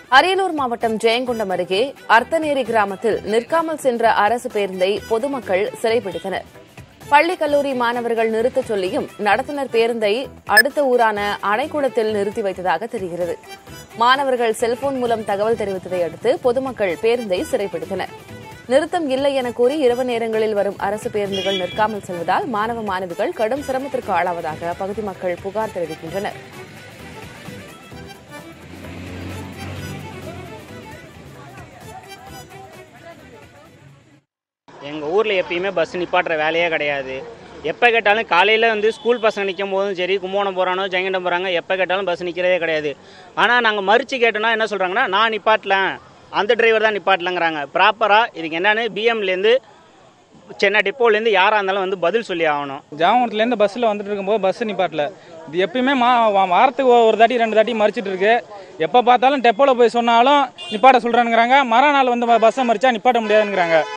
அரியலூர் மாவட்டம் ஜெயங்கொண்டம் அருகே அர்த்தநேரி கிராமத்தில் நிற்காமல் சென்ற அரசு பேருந்தை பொதுமக்கள் சிறைபிடித்தனர் பள்ளி கல்லூரி மாணவர்கள் நிறுத்தச் சொல்லியும் நடத்துனர் பேருந்தை அடுத்த ஊரான அணைக்குளத்தில் நிறுத்தி வைத்ததாக தெரிகிறது மாணவர்கள் செல்போன் மூலம் தகவல் தெரிவித்ததை அடுத்து பொதுமக்கள் பேருந்தை சிறைபிடித்தனர் நிறுத்தம் இல்லை என கூறி இரவு நேரங்களில் வரும் அரசு பேருந்துகள் நிற்காமல் செல்வதால் மாணவ மாணவிகள் கடும் சிரமத்திற்கு ஆளாவதாக அப்பகுதி மக்கள் புகார் தெரிவிக்கின்றனர் எங்கள் ஊரில் எப்பயுமே பஸ் நிப்பாட்டுற வேலையே கிடையாது எப்போ கேட்டாலும் காலையில் வந்து ஸ்கூல் பசங்க நிற்கும் போதும் சரி கும்போணம் போகிறானோ ஜெயங்கண்டம் போகிறாங்க எப்போ கேட்டாலும் பஸ் நிற்கிறதே கிடையாது ஆனால் நாங்கள் மறித்து கேட்டோன்னா என்ன சொல்கிறாங்கன்னா நான் நிப்பாட்டலேன் அந்த டிரைவர் தான் நிப்பாட்டலங்கிறாங்க ப்ராப்பராக இதுக்கு என்னென்னு பிஎம்லேருந்து சென்னை டிப்போலேருந்து யாராக இருந்தாலும் வந்து பதில் சொல்லி ஆகணும் ஜாமூர்லேருந்து பஸ்ஸில் வந்துட்டு இருக்கும்போது பஸ் நிப்பாட்டல இது எப்பயுமே மா வா- வாரத்துக்கு ஒரு தாட்டி ரெண்டு தாட்டி மறிச்சிட்டு இருக்கு எப்போ பார்த்தாலும் டெப்போவில் போய் சொன்னாலும் நிப்பாட்ட சொல்கிறேங்கிறாங்க மறுநாள் வந்து பஸ்ஸை மறிச்சா நிப்பாட்ட முடியாதுங்கிறாங்க